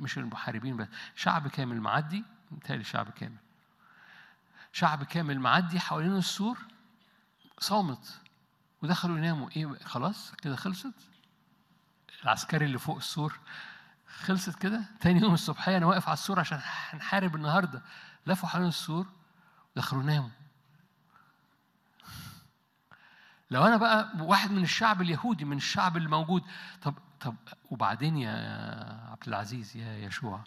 مش المحاربين بس شعب كامل معدي متهيألي شعب كامل شعب كامل معدي حوالين السور صامت ودخلوا يناموا ايه خلاص كده خلصت العسكري اللي فوق السور خلصت كده تاني يوم الصبحيه انا واقف على السور عشان هنحارب النهارده لفوا حوالين السور ودخلوا ناموا لو انا بقى واحد من الشعب اليهودي من الشعب اللي موجود طب طب وبعدين يا عبد العزيز يا يشوع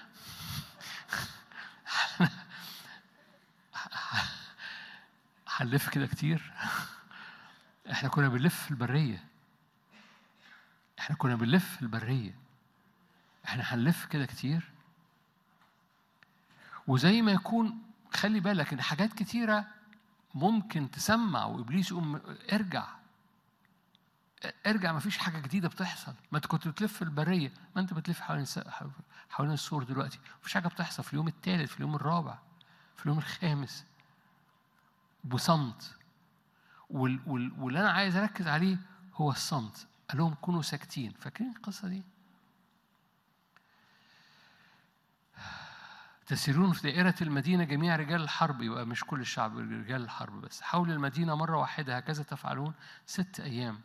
هنلف كده كتير احنا كنا بنلف في البريه احنا كنا بنلف في البريه احنا هنلف كده كتير وزي ما يكون خلي بالك ان حاجات كتيره ممكن تسمع وابليس يقوم ارجع ارجع ما فيش حاجه جديده بتحصل ما انت كنت بتلف في البريه ما انت بتلف حوالين حوالين السور دلوقتي ما فيش حاجه بتحصل في اليوم الثالث في اليوم الرابع في اليوم الخامس بصمت وال وال واللي انا عايز اركز عليه هو الصمت قال لهم كونوا ساكتين فاكرين القصه دي تسيرون في دائرة المدينة جميع رجال الحرب يبقى مش كل الشعب رجال الحرب بس حول المدينة مرة واحدة هكذا تفعلون ست أيام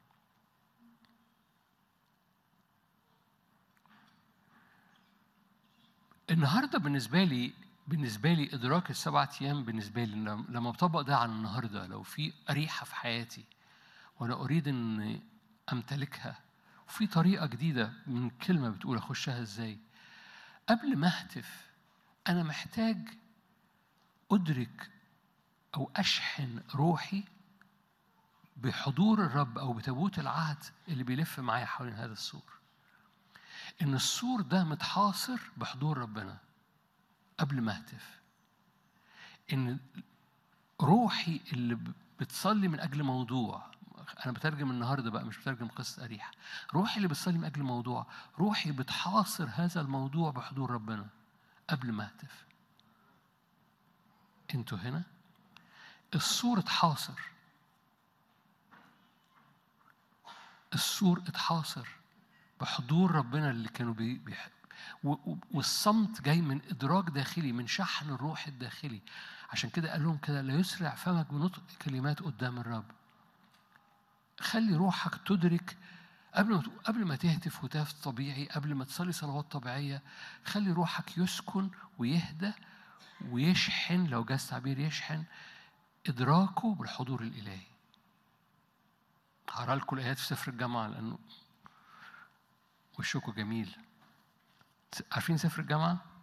النهارده بالنسبة لي بالنسبة لي إدراك السبعة أيام بالنسبة لي لما بطبق ده على النهارده لو في أريحة في حياتي وأنا أريد أن أمتلكها وفي طريقة جديدة من كلمة بتقول أخشها إزاي قبل ما أهتف أنا محتاج أدرك أو أشحن روحي بحضور الرب أو بتابوت العهد اللي بيلف معايا حوالين هذا السور. إن السور ده متحاصر بحضور ربنا قبل ما أهتف. إن روحي اللي بتصلي من أجل موضوع أنا بترجم النهارده بقى مش بترجم قصة أريحة. روحي اللي بتصلي من أجل موضوع، روحي بتحاصر هذا الموضوع بحضور ربنا. قبل ما اهتف انتوا هنا السور اتحاصر السور اتحاصر بحضور ربنا اللي كانوا بي بيح... والصمت جاي من ادراك داخلي من شحن الروح الداخلي عشان كده قال لهم كده لا يسرع فمك بنطق كلمات قدام الرب خلي روحك تدرك قبل ما قبل ما تهتف هتاف طبيعي قبل ما تصلي صلوات طبيعيه خلي روحك يسكن ويهدى ويشحن لو جاز تعبير يشحن ادراكه بالحضور الالهي هقرا لكم الايات في سفر الجامعه لانه وشكوا جميل عارفين سفر الجامعه